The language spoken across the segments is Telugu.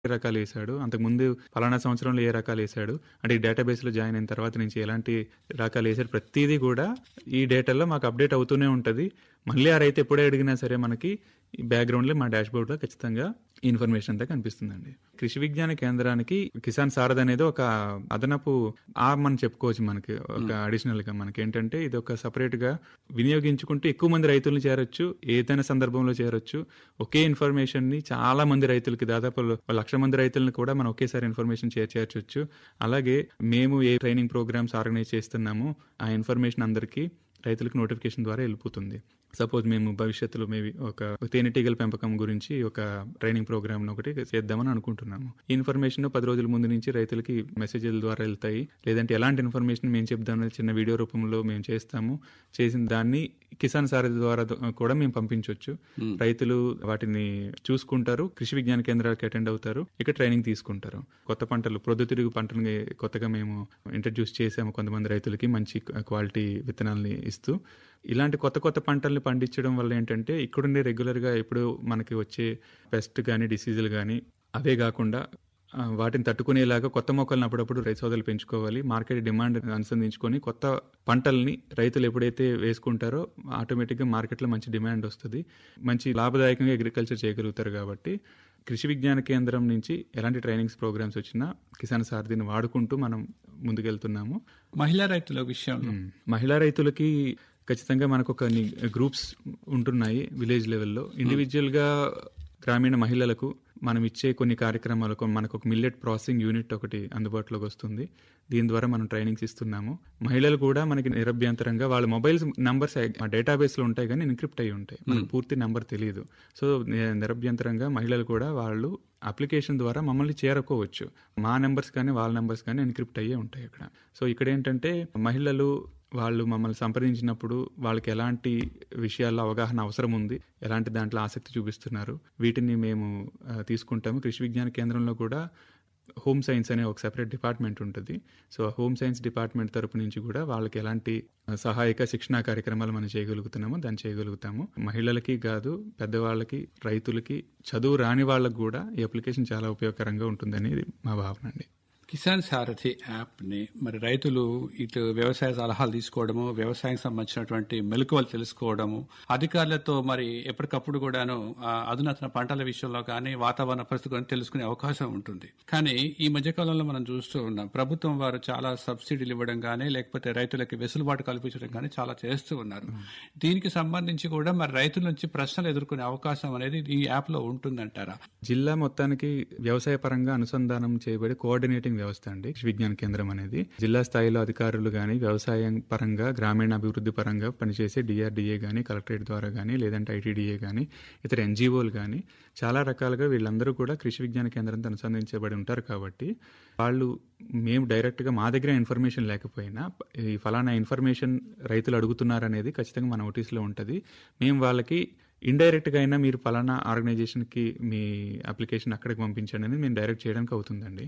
రకాలు వేసాడు అంతకుముందు ఫలానా సంవత్సరంలో ఏ రకాలు వేసాడు అంటే ఈ డేటాబేస్లో జాయిన్ అయిన తర్వాత నుంచి ఎలాంటి రకాలు వేసాడు ప్రతిదీ కూడా ఈ డేటాలో మాకు అప్డేట్ అవుతూనే ఉంటుంది మళ్ళీ ఆ రైతు ఎప్పుడే అడిగినా సరే మనకి ఈ బ్యాక్గ్రౌండ్లో మా డాష్బోర్డ్లో ఖచ్చితంగా ఈ ఇన్ఫర్మేషన్ అంతా కనిపిస్తుందండి కృషి విజ్ఞాన కేంద్రానికి కిసాన్ సారథ్ అనేది ఒక అదనపు ఆర్మ్ అని చెప్పుకోవచ్చు మనకి ఒక అడిషనల్ గా మనకి ఏంటంటే ఇది ఒక సపరేట్ గా వినియోగించుకుంటే ఎక్కువ మంది రైతులను చేరొచ్చు ఏదైనా సందర్భంలో చేరొచ్చు ఒకే ఇన్ఫర్మేషన్ ని చాలా మంది రైతులకి దాదాపు లక్ష మంది రైతులను కూడా మనం ఒకేసారి ఇన్ఫర్మేషన్ షేర్ చేర్చొచ్చు అలాగే మేము ఏ ట్రైనింగ్ ప్రోగ్రామ్స్ ఆర్గనైజ్ చేస్తున్నామో ఆ ఇన్ఫర్మేషన్ అందరికీ రైతులకు నోటిఫికేషన్ ద్వారా వెళ్ళిపోతుంది సపోజ్ మేము భవిష్యత్తులో మేబీ ఒక తేనెటీగల పెంపకం గురించి ఒక ట్రైనింగ్ ప్రోగ్రామ్ ఒకటి చేద్దామని అనుకుంటున్నాము ఈ ఇన్ఫర్మేషన్ పది రోజుల ముందు నుంచి రైతులకి మెసేజ్ల ద్వారా వెళ్తాయి లేదంటే ఎలాంటి ఇన్ఫర్మేషన్ మేము చెప్దామని చిన్న వీడియో రూపంలో మేము చేస్తాము చేసిన దాన్ని కిసాన్ సారథి ద్వారా కూడా మేము పంపించవచ్చు రైతులు వాటిని చూసుకుంటారు కృషి విజ్ఞాన కేంద్రాలకు అటెండ్ అవుతారు ఇక్కడ ట్రైనింగ్ తీసుకుంటారు కొత్త పంటలు ప్రొద్దుతిరుగు పంటలని కొత్తగా మేము ఇంట్రడ్యూస్ చేసాము కొంతమంది రైతులకి మంచి క్వాలిటీ విత్తనాలని ఇస్తూ ఇలాంటి కొత్త కొత్త పంటల్ని పండించడం వల్ల ఏంటంటే ఇక్కడుండే రెగ్యులర్గా ఇప్పుడు మనకి వచ్చే పెస్ట్ కానీ డిసీజులు కానీ అవే కాకుండా ఆ, వాటిని తట్టుకునేలాగా కొత్త మొక్కలను అప్పుడప్పుడు రైతు సోదరులు పెంచుకోవాలి మార్కెట్ డిమాండ్ అనుసంధించుకొని కొత్త పంటల్ని రైతులు ఎప్పుడైతే వేసుకుంటారో ఆటోమేటిక్గా మార్కెట్లో మంచి డిమాండ్ వస్తుంది మంచి లాభదాయకంగా అగ్రికల్చర్ చేయగలుగుతారు కాబట్టి కృషి విజ్ఞాన కేంద్రం నుంచి ఎలాంటి ట్రైనింగ్స్ ప్రోగ్రామ్స్ వచ్చినా కిసాన్ సారథిని వాడుకుంటూ మనం ముందుకెళ్తున్నాము మహిళా రైతుల విషయంలో మ్మ్. మహిళా రైతులకి ఖచ్చితంగా మనకు కొన్ని గ్రూప్స్ ఉంటున్నాయి విలేజ్ లెవెల్లో ఇండివిజువల్ గా గ్రామీణ మహిళలకు మనం ఇచ్చే కొన్ని కార్యక్రమాలకు మనకు ఒక మిల్లెట్ ప్రాసెసింగ్ యూనిట్ ఒకటి అందుబాటులోకి వస్తుంది దీని ద్వారా మనం ట్రైనింగ్స్ ఇస్తున్నాము మహిళలు కూడా మనకి నిరభ్యంతరంగా వాళ్ళ మొబైల్స్ నంబర్స్ ఆ డేటాబేస్ లో ఉంటాయి కానీ ఎన్క్రిప్ట్ అయి ఉంటాయి మనకు పూర్తి నెంబర్ తెలియదు సో ని- నిరభ్యంతరంగా మహిళలు కూడా వాళ్ళు అప్లికేషన్ ద్వారా మమ్మల్ని చేరుకోవచ్చు మా నెంబర్స్ కానీ వాళ్ళ నెంబర్స్ కానీ ఎన్క్రిప్ట్ అయ్యే ఉంటాయి అక్కడ సో ఇక్కడ ఏంటంటే మహిళలు వాళ్ళు మమ్మల్ని సంప్రదించినప్పుడు వాళ్ళకి ఎలాంటి విషయాల్లో అవగాహన అవసరం ఉంది ఎలాంటి దాంట్లో ఆసక్తి చూపిస్తున్నారు వీటిని మేము ఆ, తీసుకుంటాము కృషి విజ్ఞాన కేంద్రంలో కూడా హోమ్ సైన్స్ అనే ఒక సెపరేట్ డిపార్ట్మెంట్ ఉంటుంది సో ఆ హోమ్ సైన్స్ డిపార్ట్మెంట్ తరపు నుంచి కూడా వాళ్ళకి ఎలాంటి ఆ, సహాయక శిక్షణా కార్యక్రమాలు మనం చేయగలుగుతున్నామో దాన్ని చేయగలుగుతాము మహిళలకి కాదు పెద్దవాళ్ళకి రైతులకి చదువు రాని వాళ్ళకి కూడా ఈ అప్లికేషన్ చాలా ఉపయోగకరంగా ఉంటుందనేది మా భావన అండి కిసాన్ సారథి యాప్ ని మరి రైతులు ఇటు వ్యవసాయ సలహాలు తీసుకోవడము వ్యవసాయం సంబంధించినటువంటి మెలకువలు తెలుసుకోవడము అధికారులతో మరి ఎప్పటికప్పుడు కూడాను ఆ, అధునాతన పంటల విషయంలో కానీ వాతావరణ పరిస్థితి గురించి తెలుసుకునే అవకాశం ఉంటుంది కానీ ఈ మధ్యకాలంలో మనం చూస్తూ ఉన్నాం ప్రభుత్వం వారు చాలా సబ్సిడీలు ఇవ్వడం కానీ లేకపోతే రైతులకి వెసులుబాటు కల్పించడం కానీ చాలా చేస్తూ ఉన్నారు దీనికి సంబంధించి కూడా మరి రైతుల నుంచి ప్రశ్నలు ఎదుర్కొనే అవకాశం అనేది ఈ యాప్ లో ఉంటుందంటారా జిల్లా మొత్తానికి వ్యవసాయ పరంగా అనుసంధానం చేయబడే కోఆర్డినేటింగ్ వ్యవస్థ అండి కృషి విజ్ఞాన కేంద్రం అనేది జిల్లా స్థాయిలో అధికారులు కానీ వ్యవసాయం పరంగా గ్రామీణ అభివృద్ధి పరంగా పనిచేసే డిఆర్డిఏ కానీ కలెక్టరేట్ ద్వారా కానీ లేదంటే ఐటీడీఏ కానీ ఇతర ఎన్జిఓలు కానీ చాలా రకాలుగా వీళ్ళందరూ కూడా కృషి విజ్ఞాన కేంద్రంతో అనుసంధించబడి ఉంటారు కాబట్టి వాళ్ళు మేము డైరెక్ట్గా మా దగ్గర ఇన్ఫర్మేషన్ లేకపోయినా ఈ ఫలానా ఇన్ఫర్మేషన్ రైతులు అడుగుతున్నారు అనేది ఖచ్చితంగా మన నోటీస్లో ఉంటుంది మేము వాళ్ళకి ఇండైరెక్ట్ గా అయినా మీరు పలానా ఆర్గనైజేషన్ కి మీ అప్లికేషన్ అక్కడికి పంపించండి అనేది మేము డైరెక్ట్ చేయడానికి అవుతుందండి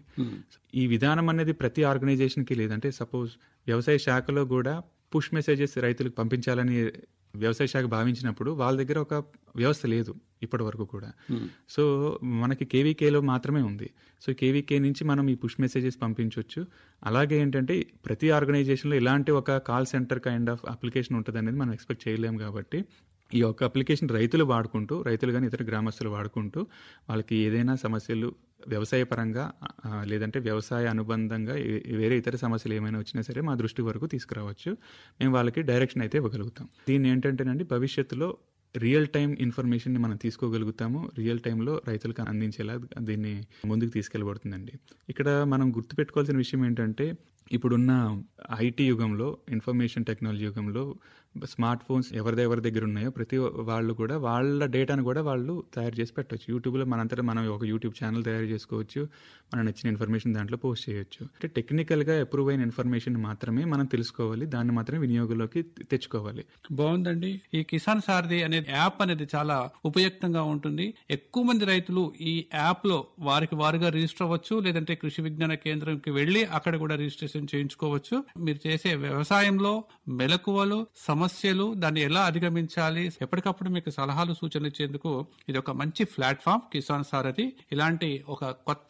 ఈ విధానం అనేది ప్రతి ఆర్గనైజేషన్ కి లేదంటే సపోజ్ వ్యవసాయ శాఖలో కూడా పుష్ మెసేజెస్ రైతులకు పంపించాలని వ్యవసాయ శాఖ భావించినప్పుడు వాళ్ళ దగ్గర ఒక వ్యవస్థ లేదు ఇప్పటి వరకు కూడా సో మనకి కేవీకేలో మాత్రమే ఉంది సో కేవీకే నుంచి మనం ఈ పుష్ మెసేజెస్ పంపించవచ్చు అలాగే ఏంటంటే ప్రతి ఆర్గనైజేషన్లో ఇలాంటి ఒక call centre kind of application ఉంటుంది అనేది మనం ఎక్స్పెక్ట్ చేయలేము కాబట్టి ఈ యొక్క అప్లికేషన్ రైతులు వాడుకుంటూ రైతులు కానీ ఇతర గ్రామస్తులు వాడుకుంటూ వాళ్ళకి ఏదైనా సమస్యలు వ్యవసాయ పరంగా ఆ, లేదంటే వ్యవసాయ అనుబంధంగా ఏ- వేరే ఇతర సమస్యలు ఏమైనా వచ్చినా సరే మా దృష్టి వరకు తీసుకురావచ్చు మేము వాళ్ళకి డైరెక్షన్ అయితే ఇవ్వగలుగుతాం దీన్ని ఏంటంటేనండి భవిష్యత్తులో రియల్ టైం ఇన్ఫర్మేషన్ ని మనం తీసుకోగలుగుతాము రియల్ టైంలో రైతులకు అందించేలా దీన్ని ముందుకు తీసుకెళ్ళబడుతుందండి ఇక్కడ మనం గుర్తుపెట్టుకోవాల్సిన విషయం ఏంటంటే ఇప్పుడున్న ఐటీ యుగంలో ఇన్ఫర్మేషన్ టెక్నాలజీ యుగంలో స్మార్ట్ ఫోన్స్ ఎవరి ఎవరి దగ్గర ఉన్నాయో ప్రతి వాళ్ళు కూడా వాళ్ళ డేటాను కూడా వాళ్ళు తయారు చేసి పెట్టవచ్చు యూట్యూబ్లో మనంతటా మనం ఒక యూట్యూబ్ ఛానల్ తయారు చేసుకోవచ్చు మనం నచ్చిన ఇన్ఫర్మేషన్ దాంట్లో పోస్ట్ చేయొచ్చు అంటే టెక్నికల్గా అప్రూవ్ అయిన ఇన్ఫర్మేషన్ మాత్రమే మనం తెలుసుకోవాలి దాన్ని మాత్రమే వినియోగంలోకి తెచ్చుకోవాలి బాగుందండి ఈ కిసాన్ సారథి అనే యాప్ అనేది చాలా ఉపయుక్తంగా ఉంటుంది ఎక్కువ మంది రైతులు ఈ యాప్ లో వారికి వారుగా రిజిస్టర్ అవ్వచ్చు లేదంటే కృషి విజ్ఞాన కేంద్రంకి వెళ్లి అక్కడ కూడా రిజిస్ట్రేషన్ చేయించుకోవచ్చు మీరు చేసే వ్యవసాయంలో మెలకువలు సమస్యలు దాన్ని ఎలా అధిగమించాలి ఎప్పటికప్పుడు మీకు సలహాలు సూచనలు ఇచ్చేందుకు ఇది ఒక మంచి ప్లాట్ఫామ్ కిసాన్ సారథి ఇలాంటి ఒక కొత్త